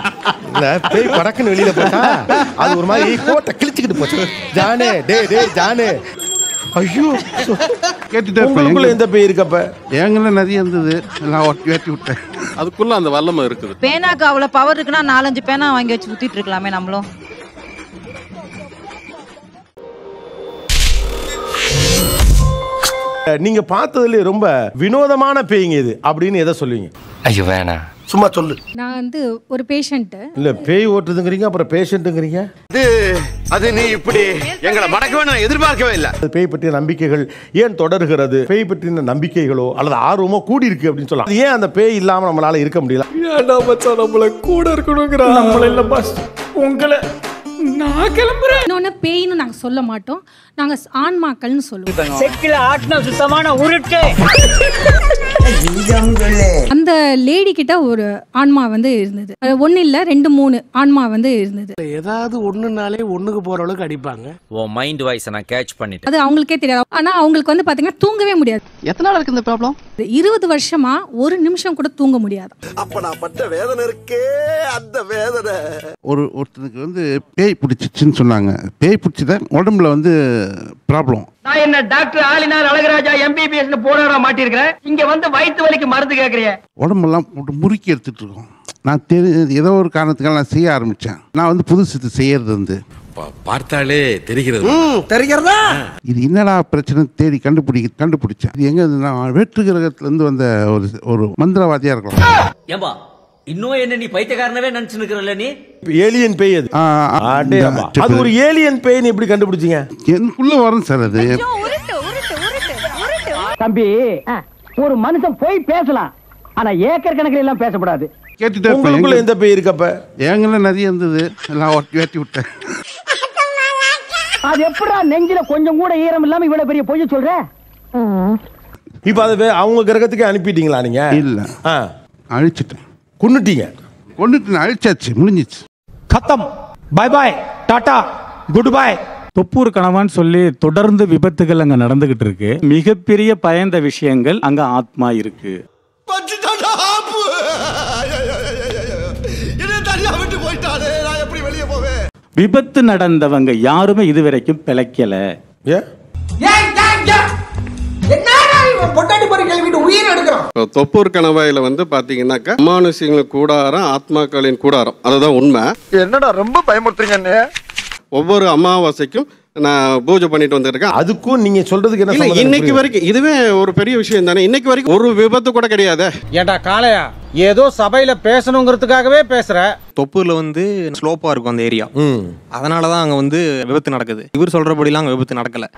இல்ல பேய் படக்குன்னு வெளியில போச்சா அது ஒரு மாதிரி கோட்டை கிழிச்சுக்கிட்டு போச்சு ஜானே டே டே ஜானே ஐயோ கேட்டுட்டே உங்களுக்குள்ள எந்த பேய் இருக்கப்ப எங்கள நிறைய இருந்தது நான் ஒட்டி வெட்டி விட்டேன் அதுக்குள்ள அந்த வல்லமை இருக்குது பேனாக்கு அவ்வளவு பவர் இருக்குன்னா நாலஞ்சு பேனா வாங்கி வச்சு சுத்திட்டு இருக்கலாமே நம்மளும் நீங்க பார்த்ததுல ரொம்ப வினோதமான பேய்ங்க இது அப்படின்னு எதை சொல்லுவீங்க ஐயோ வேணாம் சும்மா சொல்லு நான் வந்து ஒரு பேஷண்ட்டு இல்ல பேய் ஓட்டுறதுங்கிறீங்க அப்புறம் பேஷண்ட்டுங்கிறீங்க அது நீ இப்படி எங்களை மடக்கவே நான் எதிர்பார்க்கவே இல்லை அது பேய் பற்றிய நம்பிக்கைகள் ஏன் தொடர்கிறது பேய் பற்றின நம்பிக்கைகளோ அல்லது ஆர்வமோ கூடி இருக்கு அப்படின்னு சொல்லலாம் அது ஏன் அந்த பேய் இல்லாம நம்மளால இருக்க முடியல ஏன்டா மச்சான் நம்மள கூட இருக்கணுங்கிற நம்மள இல்ல பாஸ் உங்களை நான் கிளம்புறேன் இன்னொன்று பேய்னு நாங்கள் சொல்ல மாட்டோம் நாங்கள் ஆன்மாக்கள்னு சொல்லுவோம் செக்கில ஆட்டின சுத்தமான உருட்டு அந்த லேடி கிட்ட ஒரு ஆன்மா வந்து இருந்தது ஒன்று இல்லை ரெண்டு மூணு ஆன்மா வந்து இருந்தது ஏதாவது ஒண்ணுனாலே ஒண்ணுக்கு போற அளவுக்கு அடிப்பாங்க உன் மைண்ட் வாய்ஸை நான் கேட்ச் பண்ணிட்டேன் அது அவங்களுக்கே தெரியாது ஆனால் அவங்களுக்கு வந்து பார்த்தீங்கன்னா தூங்கவே முடியாது எத்தனை நாள் இருக்கு இந்த ப்ராப்ளம் இருபது வருஷமா ஒரு நிமிஷம் கூட தூங்க முடியாது அப்ப நான் பட்ட வேதனை இருக்கே அந்த வேதனை ஒரு ஒருத்தனுக்கு வந்து பேய் பிடிச்சிச்சுன்னு சொன்னாங்க பேய் பிடிச்சதான் உடம்புல வந்து ப்ராப்ளம் நான் என்ன டாக்டர் ஆலினார் அழகராஜா எம்பிபிஎஸ் போராட மாட்டிருக்கிறேன் இங்க வந்து வயித்து வலிக்கு மருந்து கேக்குறிய உடம்பெல்லாம் போட்டு முறுக்கி எடுத்துட்டு இருக்கோம் நான் தெரி ஏதோ ஒரு காரணத்துக்காக நான் செய்ய ஆரம்பித்தேன் நான் வந்து புதுசு இது செய்யறது வந்து பார்த்தாலே தெரிகிறது தெரிகிறதா இது என்னடா பிரச்சனை தேடி கண்டுபிடி கண்டுபிடிச்சேன் இது எங்க இருந்துன்னா வேற்று கிரகத்திலேருந்து வந்த ஒரு ஒரு மந்திரவாதியா இருக்கலாம் ஏம்பா இன்னும் என்ன நீ பைத்தியக்காரனவே நினைச்சு நிக்கிறல்ல நீ ஏலியன் பேய் அது ஆ, ஆ, அடே அப்பா. அது ஒரு ஏலியன் பேய்னு எப்படி கண்டுபிடிச்சீங்க எனக்குள்ள வரும் சார் அது தம்பி ஒரு மனுஷன் போய் பேசலாம் ஆனா ஏக்கர் கணக்கில் எல்லாம் பேசக்கூடாது கேட்டுட்டே உங்களுக்குள்ள இருப்பேன் எந்த பேய் இருக்கப்ப எங்கள நிறைய இருந்தது நான் ஒட்டி வெட்டி விட்டேன் அது எப்படா நெஞ்சில கொஞ்சம் கூட ஈரம் இல்லாம இவ்வளவு பெரிய பொய்ய சொல்ற இப்ப அதை வே- அவங்க கிரகத்துக்கே அனுப்பிட்டீங்களா நீங்க இல்ல ஆ, அழிச்சிட்டேன் கொன்னுட்டீங்க கொண்டுட்டு நான் அழிச்சாச்சு முடிஞ்சிச்சு கத்தம் bye bye tata good bye Thoppur கணவான்னு சொல்லி தொடர்ந்து விபத்துகள் அங்க நடந்துகிட்டு இருக்கு மிகப்பெரிய பயந்த விஷயங்கள் அங்க ஆத்மா இருக்கு என்ன தனியா விட்டு போயிட்டானே நான் எப்படி வெளியே போவேன் விபத்து நடந்தவங்க யாருமே இதுவரைக்கும் பிழைக்கல ஏ இப்போ தொப்பூர் கணவாயில வந்து பாத்தீங்கன்னாக்கா அமானுஷியங்கள் கூடாரம் ஆத்மாக்களின் கூடாரம் அதுதான் உண்மை என்னடா ரொம்ப பயமுறுத்துறீங்க ஒவ்வொரு அமாவாசைக்கும் நான் பூஜை பண்ணிட்டு வந்திருக்கேன் அதுக்கும் நீங்க சொல்றதுக்கு என்ன இல்ல சம்மந்தம் இன்னைக்கு புரியல. வரைக்கும் இதுவே ஒரு பெரிய விஷயம் தானே இன்னைக்கு வரைக்கும் ஒரு விபத்து கூட கிடையாது ஏண்டா காளையா ஏதோ சபையில பேசணுங்கிறதுக்காகவே பேசுற தொப்பூர்ல வந்து ஸ்லோப்பா இருக்கும் அந்த ஏரியா ம் அதனாலதான் அங்க வந்து விபத்து நடக்குது இவர் சொல்றபடிலாம் அங்க விபத்து நடக்கல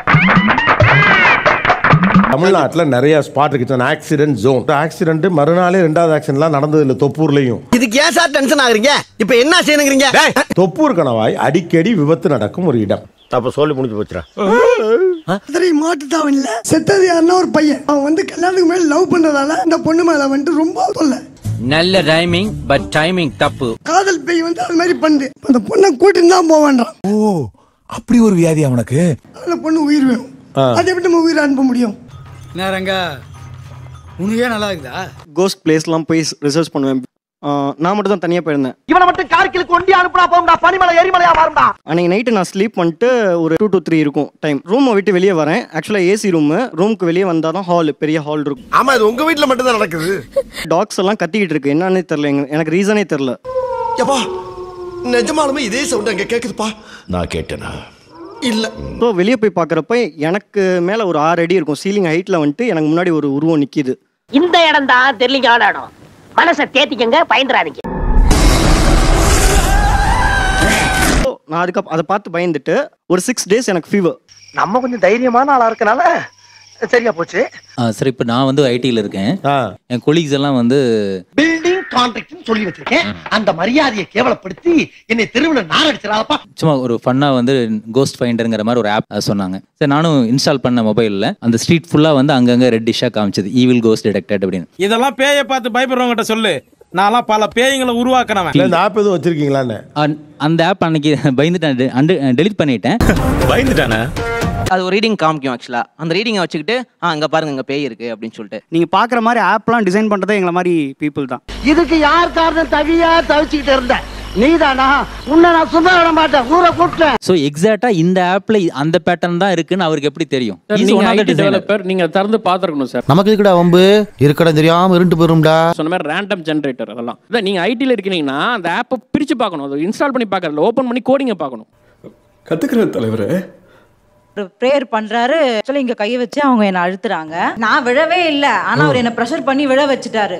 தமிழ்நாட்டுல நிறைய ஸ்பாட் இருக்கு ஆக்சிடென்ட் ஜோன் ஆக்சிடென்ட் மறுநாளே ரெண்டாவது ஆக்சிடென்ட்லாம் நடந்தது இல்ல தொப்பூர்லயும் இதுக்கு ஏன் சார் டென்ஷன் ஆகுறீங்க இப்ப என்ன செய்யணுங்கிறீங்க தொப்பூர் கணவாய் அடிக்கடி விபத்து நடக்கும் ஒரு இடம் அப்ப சொல்லி முடிஞ்சு போச்சுடா மாட்டுத்தான் இல்ல செத்தது யாருன்னா ஒரு பையன் அவன் வந்து கல்யாணத்துக்கு மேல லவ் பண்றதால இந்த பொண்ணு மேல வந்துட்டு ரொம்ப தொல்லை நல்ல டைமிங் பட் டைமிங் தப்பு காதல் பேய் வந்து அது மாதிரி பண்ணுது அந்த பொண்ணை கூட்டின்னு தான் போவான்றான் ஓ அப்படி ஒரு வியாதி அவனுக்கு அந்த பொண்ணு உயிர் வேணும் அது எப்படி நம்ம உயிரை அனுப்ப முடியும் நேரங்க உனக்கே நல்லா இருக்குதா கோஸ்ட் பிளேஸ்லாம் போய் ரிசர்ச் பண்ணுவேன் ஆ, நான் மட்டும் தான் தனியாக போயிருந்தேன் இவனை மட்டும் கார்கில் கொண்டு அனுப்புனா போகும்டா பனிமலை எரிமலையா மாறும்டா அன்னைக்கு நைட்டு நான் ஸ்லீப் பண்ணிட்டு ஒரு டூ டு த்ரீ இருக்கும் டைம் ரூமை விட்டு வெளியே வரேன் ஆக்சுவலாக ஏசி ரூமு ரூமுக்கு வெளியே வந்தால் தான் ஹால் பெரிய ஹால் இருக்கும் ஆமா இது உங்க வீட்ல மட்டும் தான் நடக்குது டாக்ஸ் எல்லாம் கத்திக்கிட்டு இருக்கு என்னன்னே தெரில எனக்கு ரீசனே தெரில எப்பா நிஜமாலுமே இதே சவுண்ட் அங்க கேக்குதுப்பா நான் கேட்டேனா இல்ல ஸோ வெளியே போய் பார்க்குறப்ப எனக்கு மேலே ஒரு ஆறு அடி இருக்கும் சீலிங் ஹைட்டில் வந்துட்டு எனக்கு முன்னாடி ஒரு உருவம் நிற்கிது இந்த இடம் தான் தெரியலிங்கான இடம் மனசை தேத்திக்கங்க பயந்துறாதீங்க நான் அதுக்கு அதை பார்த்து பயந்துட்டு ஒரு சிக்ஸ் டேஸ் எனக்கு ஃபீவர் நம்ம கொஞ்சம் தைரியமான ஆளா இருக்கனால சரியா போச்சு சரி இப்ப நான் வந்து ஐடில இருக்கேன் ஆ. என் கொலீக்ஸ் எல்லாம் வந்து பில்டிங் கான்ட்ராக்ட் சொல்லி வச்சிருக்கேன் அந்த மரியாதையை கேவலப்படுத்தி என்னை தெருவுல நார் அடிச்சிடாதப்பா சும்மா ஒரு ஃபன்னா வந்து கோஸ்ட் ஃபைண்டருங்கிற மாதிரி ஒரு ஆப் சொன்னாங்க சரி நானும் இன்ஸ்டால் பண்ண மொபைல்ல அந்த ஸ்ட்ரீட் ஃபுல்லா வந்து அங்கங்க ரெட் டிஷ்ஷா காமிச்சது ஈவில் கோஸ்ட் டிடெக்டட் அப்படின்னு இதெல்லாம் பேயை பார்த்து பயப்படுறவங்ககிட்ட சொல்லு நான்லாம் பல பேய்களை உருவாக்கினவன் இல்ல இந்த ஆப் எதுவும் வச்சிருக்கீங்களான்னு அந்- அந்த ஆப் அன்னைக்கு பயந்துட்டேன் டெலிட் பண்ணிட்டேன் பயந்துட்டானே அது ஒரு ரீடிங் காமிக்கும் ஆக்சுவலா அந்த ரீடிங்கை வச்சுக்கிட்டு ஆ அங்க பாருங்க இங்க பேய் இருக்கு அப்படின்னு சொல்லிட்டு நீங்க பாக்குற மாதிரி ஆப்லாம் டிசைன் பண்றதே எங்களை மாதிரி பீப்புள் தான் இதுக்கு யார் காரணம் தவியா தவிச்சுக்கிட்டு இருந்த நீதானா உன்னை நான் சும்மா விட மாட்டேன் ஊரை கூட்டேன் ஸோ எக்ஸாக்டா இந்த ஆப்ல அந்த பேட்டர்ன் தான் இருக்குன்னு அவருக்கு எப்படி தெரியும் சார், He's நீங்க one of the IT designer. Developer நீங்க திறந்து பார்த்துருக்கணும் சார் நமக்கு இருக்கடா வம்பு இருக்கடா தெரியாம இருண்டு போயிரும்டா சொன்ன மாதிரி ரேண்டம் ஜென்ரேட்டர் அதெல்லாம் அதான் நீங்க ஐடியில் இருக்கீங்கன்னா அந்த ஆப்பை பிரிச்சு பார்க்கணும் அதை இன்ஸ்டால் பண்ணி பார்க்கறதுல ஓப்பன் பண்ணி கோடிங்கை பார்க்கணும் கத்துக்கிறேன் தலைவரே ஒரு ப்ரேயர் பண்றாரு ஆக்சுவலி இங்க கையை வச்சு அவங்க என்ன அழுத்துறாங்க நான் விழவே இல்லை ஆனா அவர் என்ன ப்ரெஷர் பண்ணி விழ வச்சுட்டாரு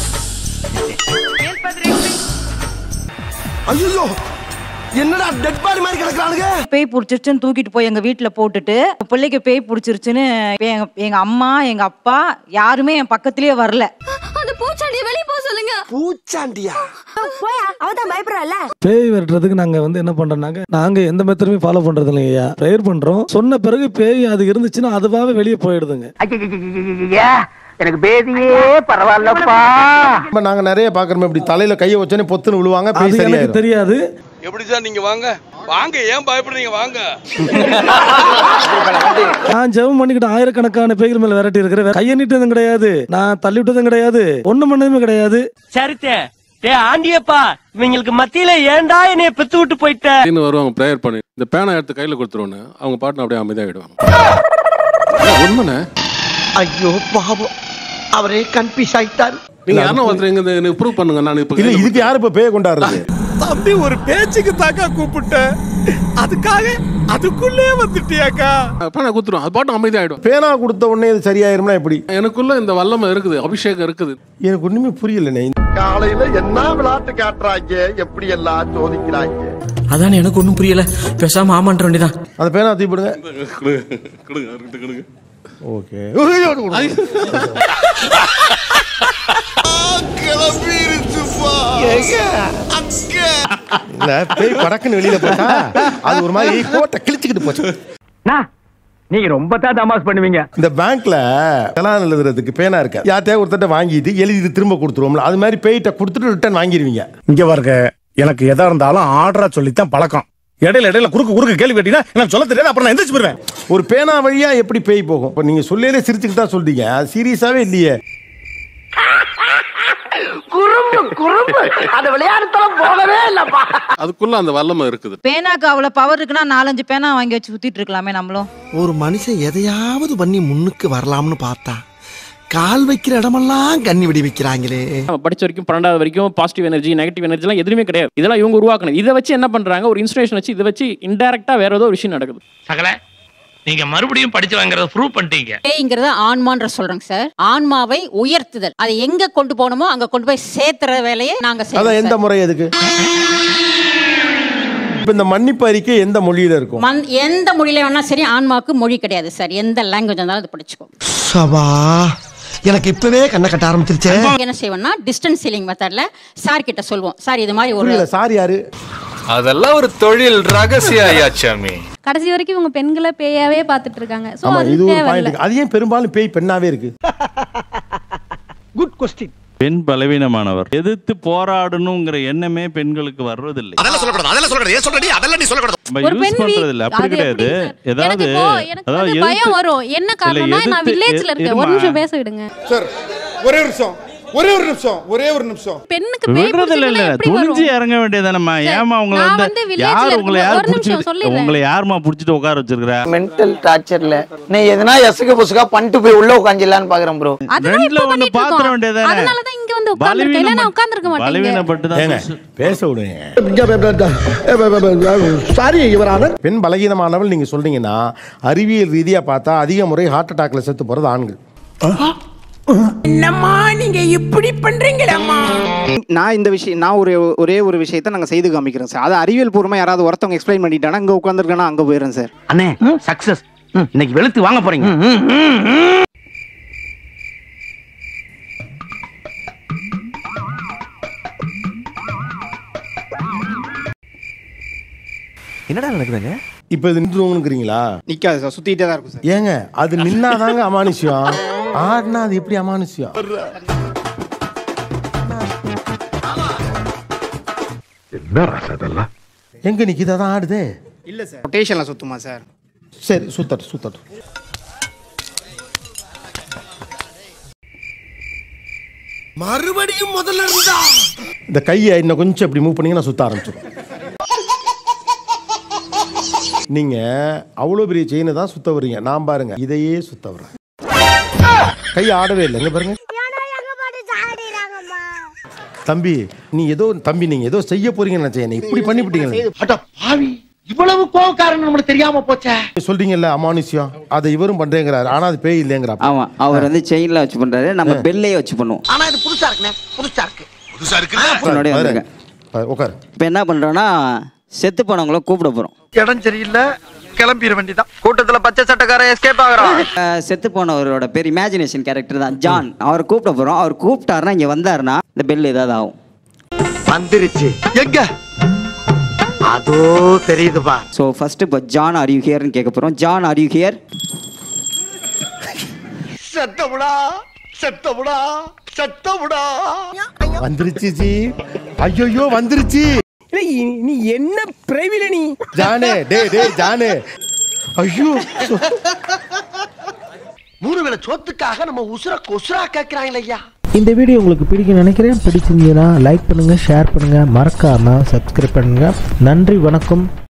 ஐயோ என்னடா டெட் பாடி மாதிரி கிடக்குறானுங்க பேய் பிடிச்சிருச்சுன்னு தூக்கிட்டு போய் எங்க வீட்டுல போட்டுட்டு பிள்ளைக்கு பேய் பிடிச்சிருச்சுன்னு எங்க எங்க அம்மா எங்க அப்பா யாருமே என் பக்கத்திலேயே வரல அந்த பூச்சாண்டிய வெளிய போக சொல்லுங்க பூச்சாண்டியா போயா அவதான் பயப்படுறல பேய் விரட்டுறதுக்கு நாங்க வந்து என்ன பண்றோம்னாக்க நாங்க எந்த மெத்தடுமே ஃபாலோ பண்றது இல்லைங்கய்யா ப்ரேயர் பண்றோம் சொன்ன பிறகு பேய் அது இருந்துச்சுன்னா அதுவாகவே வெளியே போயிடுதுங்க எனக்கு பேதியே பரவாயில்லப்பா இப்ப நாங்க நிறைய பாக்குறோம் இப்படி தலையில கையை வச்சோன்னே பொத்துன்னு விழுவாங்க பேய் அது எனக்கு சரியாயிரும் தெரியாது எப்படி சார் நீங்க வாங்க வாங்க ஏன் பயப்படுறீங்க வாங்க நான் ஜெபம் பண்ணிக்கிட்டு ஆயிரக்கணக்கான பேய்கள் மேல விரட்டி இருக்கிறேன் கையை நீட்டதும் கிடையாது நான் தள்ளி விட்டதும் கிடையாது ஒண்ணும் பண்ணதுமே கிடையாது சரித்தே டே ஆண்டியப்பா இவங்களுக்கு மத்தியில ஏன்டா என்னைய பெத்து விட்டு போயிட்ட திடீர்னு வருவாங்க ப்ரேயர் பண்ணி இந்த பேனை எடுத்து கையில் கொடுத்துருவோன்னு அவங்க பாட்டு அப்படியே அமைதியாகிடுவாங்க உண்மைண்ணே ஐயோ பாவம் அவரே கன்ஃபியூஸ் ஆயிட்டாரு நீங்க யாரும் ஒருத்தர் எங்க எனக்கு ப்ரூவ் பண்ணுங்க நான் இப்போ இல்ல இதுக்கு யாரு இப்ப பேய கொண்டாடுறது தம்பி ஒரு பேச்சுக்கு தாக்கா கூப்பிட்டேன் அதுக்காக அதுக்குள்ளே வந்துட்டியாக்கா பேனை கொடுத்துருவோம் அது பாட்டு அமைதியாகிடும் பேனா கொடுத்த உடனே இது சரியாயிரும்னா எப்படி எனக்குள்ள இந்த வல்லமை இருக்குது அபிஷேகம் இருக்குது எனக்கு ஒண்ணுமே புரியலண்ணே காலையில என்ன விளையாட்டு காட்டுறாங்க எப்படி எல்லாம் சோதிக்கிறாங்க அதான் எனக்கு ஒண்ணும் புரியல பேசாம ஆமான்ற வேண்டியதான் அந்த பேனா தூக்கிடுங்க கொடுங்க அவர்கிட்ட கொடுங்க ஓகே இல்ல பேய் படக்குன்னு வெளியில போச்சா அது ஒரு மாதிரி கோட்டை கிழிச்சுக்கிட்டு போச்சு நீங்க ரொம்ப தான் தமாஸ் பண்ணுவீங்க இந்த பேங்க்ல கலான் எழுதுறதுக்கு பேனா இருக்க யார்கிட்டயா ஒருத்தட்ட வாங்கிட்டு எழுதி திரும்ப கொடுத்துருவோம்ல அது மாதிரி பேய்கிட்ட கொடுத்துட்டு ரிட்டர்ன் வாங்கிடுவீங்க இங்க பாருங்க எனக்கு எதா இருந்தாலும் ஆர்டரா சொல்லித்தான் பழக்கம் இடையில இடையில குறுக்கு குறுக்கு கேள்வி கேட்டீங்கன்னா எனக்கு சொல்ல தெரியாது அப்புறம் நான் எந்திரிச்சு போயிருவேன் ஒரு பேனா வழியா எப்படி பேய் போகும் இப்ப நீங்க சொல்லையிலே சிரிச்சுக்கிட்டு தான் சொல்றீங்க அது சீரியஸாவே இல்லையே குறும்பு குறும்பு அந்த விளையாட்டுத்தனம் போகவே இல்லப்பா அதுக்குள்ள அந்த வல்லமை இருக்குது பேனாக்கு அவ்வளவு பவர் இருக்குன்னா நாலஞ்சு பேனா வாங்கி வச்சு சுத்திட்டு இருக்கலாமே நம்மளும் ஒரு மனுஷன் எதையாவது பண்ணி முன்னுக்கு வரலாம்னு பார்த்தா கால் வைக்கிற இடமெல்லாம் கண்ணி வெடி வைக்கிறாங்களே நம்ம படிச்ச வரைக்கும் பன்னெண்டாவது வரைக்கும் பாசிட்டிவ் எனர்ஜி நெகட்டிவ் எனர்ஜிலாம் எதுவுமே கிடையாது இதெல்லாம் இவங்க உருவாக்கணும் இதை வச்சு என்ன பண்றாங்க ஒரு இன்ஸ்பிரேஷன் வச்சு இதை வச்சு இன்டெரக்டா வேற ஏதோ ஒரு விஷயம் நடக்குது சகல நீங்க மறுபடியும் படிச்சு வாங்குறத ப்ரூவ் பண்ணிட்டீங்க பேய்ங்கிறது ஆன்மான்ற சொல்றோங்க சார் ஆன்மாவை உயர்த்துதல் அதை எங்க கொண்டு போகணுமோ அங்க கொண்டு போய் சேர்த்துற வேலையை நாங்க அதான் செய்யறோம் எந்த சார். முறை எதுக்கு இப்ப இந்த மன்னிப்பு அறிக்கை எந்த மொழியில இருக்கும் மந்- எந்த மொழியில வேணா சரி ஆன்மாவுக்கு மொழி கிடையாது சார் எந்த லாங்குவேஜ் இருந்தாலும் அது படிச்சுக்கோ சபா எனக்கு இப்பவே கண்ணை கட்ட ஆரம்பிச்சிருச்சே என்ன செய்வோம்னா டிஸ்டன்ஸ் சீலிங் மெத்தட்ல சார் கிட்ட சொல்லுவோம் சார் இது மாதிரி ஒரு புரியல சார் யாரு அதெல்லாம் ஒரு தொழில் ரகசிய ஐயாச்சாமி கடைசி வரைக்கும் இவங்க பெண்களை பேயாவே பார்த்துட்டு இருக்காங்க ஸோ ஆமா அது இது ஒரு தேவையில்ல பாயிண்ட் அது ஏன் பெரும்பாலும் பேய் பெண்ணாவே இருக்கு குட் கொஸ்டின் பெண் பலவீனமானவர் எதிர்த்து போராடணுங்கிற எண்ணமே பெண்களுக்கு வர்றதில்லை அதெல்லாம் சொல்லக்கூடாது அதெல்லாம் சொல்லக்கூடாது ஏன் சொல்றடி அதெல்லாம் நீ சொல்லக்கூடாது நம்ம ஒரு யூஸ் பெண் வீ- பண்றது இல்ல அப்படி அது கிடையாது எப்படி ஏதாவது எனக்கு இப்போ எனக்கு அதாவது வந்து பயம் எதிர்த்து- வரும் என்ன இல்ல, காரணம்னா நான் எதிர்த்து- வில்லேஜ்ல எ- இருக்கேன் ஒரு இருமா. நிமிஷம் பேச விடுங்க சார் ஒரே ஒரு நிமிஷம் ஒரே ஒரு நிமிஷம் ஒரே ஒரு நிமிஷம் பெண்ணுக்கு பேய் விடுறது இல்ல இல்ல பிடிச்சதுன்னா எப்படி வரும் துணிஞ்சு இறங்க வேண்டியதானம்மா ஏமா உங்களை நான் வந்து வந்து village ல யார் இருக்கும் உங்களை போது- யார் ஒரு நிமிஷம் புடிச்சிட்டு சொல்லிடுறேன். உங்களை யாருமா புடிச்சிட்டு உட்கார வச்சிருக்கிறா மென்டல் டார்ச்சர்ல நீ எதனா எசுக்கு புசுக்கா பண்ணிட்டு போய் உள்ள உட்காந்துலான்னு பாக்குறேன் ப்ரோ அதுதான் ரெண்டுல இப்ப ஒண்ணு பண்ணிட்டு பாத்திர இருக்கோம் வேண்டியதானே அதனாலதான் இங்க வந்து உட்கார்ந்திருக்கேன் இல்ல நான் உட்கார்ந்திருக்க மாட்டேங்க பலவீனப்பட்டு ஏங்க தான் பேச விடுங்க சாரி இவரான பெண் பலகீனமானவள் நீங்க சொல்றீங்கன்னா அறிவியல் ரீதியா பார்த்தா அதிக முறை ஹார்ட் அட்டாக்ல செத்து போறது ஆண்கள் என்னம்மா நீங்க இப்படி பண்றீங்களம்மா நான் இந்த விஷயம் நான் ஒரு ஒரே ஒரு விஷயத்தை நாங்க செய்து காமிக்கிறோம் சார் அது அறிவியல் பூர்வமா யாராவது ஒருத்தவங்க எக்ஸ்பிளைன் பண்ணிட்டானா அங்க உட்காந்துருக்கேன்னா அங்க போயிடுறேன் சார் அண்ணே சக்சஸ் இன்னைக்கு வெளுத்து வாங்க போறீங்க என்னடா நடக்குதுங்க இப்ப இது நின்றுங்கிறீங்களா நிக்காது சார் சுத்திட்டே தான் இருக்கும் சார் ஏங்க அது நின்னாதாங்க அமானுஷ்யம் ஆடுனா அது எப்படி அமானுஷ்யம் என்ன ராசா அதெல்லாம் எங்க நிக்குது அதான் ஆடுதே இல்ல சார் ரொட்டேஷன்ல சுத்துமா சார் சரி சுத்தட்டு சுத்தட்டு மறுபடியும் முதல்ல இருந்தா இந்த கையை இன்னும் கொஞ்சம் இப்படி மூவ் பண்ணீங்கன்னா சுத்த ஆரம்பிச்சிடும் நீங்க அவ்வளோ பெரிய செயினை தான் சுத்த வர்றீங்க நான் பாருங்க இதையே சுத்த வர்றேன் கை ஆடவே இல்லை இங்க பாருங்க தம்பி நீ ஏதோ தம்பி நீங்க ஏதோ செய்ய போறீங்கன்னு நினைச்சேன் என்னை இப்படி பண்ணிவிட்டீங்க அட பாவி இவ்வளவு கோவக்காரன் நம்மளுக்கு தெரியாம போச்சே சொல்றீங்கல்ல அமானுஷ்யம் அதை இவரும் பண்றேங்கிறாரு ஆனா அது பேய் இல்லைங்கிறா ஆமா அவர் வந்து செயின்ல வச்சு பண்றாரு நம்ம பெல்லையே வச்சு பண்ணுவோம் ஆனா இது புதுசா இருக்குண்ணே புதுசா இருக்கு புதுசா முன்னாடியே வந்திருக்கேன். உட்காரு இப்போ என்ன பண்றோம்னா செத்து போனவங்கள கூப்பிட போறோம் இடம் சரியில்லை கிளம்பிட வேண்டியதான் கூட்டத்துல பச்சை சட்டக்காரன் எஸ்கேப் ஆகுறான் அஹ், செத்து போனவரோட பேர் இமேஜினேஷன் கேரக்டர் தான் ஜான் அவரை கூப்பிட போறோம் அவர் கூப்பிட்டாருன்னா இங்க வந்தாருன்னா இந்த பெல் ஏதாவது ஆகும் வந்துருச்சு எங்க அதோ தெரியுதுப்பா ஸோ ஃபர்ஸ்ட் இப்போ ஜான் ஆர் யூ ஹியர்னு கேட்க போறோம் ஜான் ஆர் யூ ஹியர் செத்தமுடா செத்தமுடா செத்தமுடா வந்துருச்சு ஜி ஐயோ வந்துருச்சு நீ என்ன பிரைவில நீ ஜானே டே டே ஜானே ஐயோ மூணு வேளை சோத்துக்காக நம்ம உசுர கொசுரா கேட்கிறாங்களே ஐயா இந்த வீடியோ உங்களுக்கு பிடிக்கும் நினைக்கிறேன் பிடிச்சிருந்தீங்கன்னா லைக் பண்ணுங்க ஷேர் பண்ணுங்க மறக்காம சப்ஸ்கிரைப் பண்ணுங்க நன்றி வணக்கம்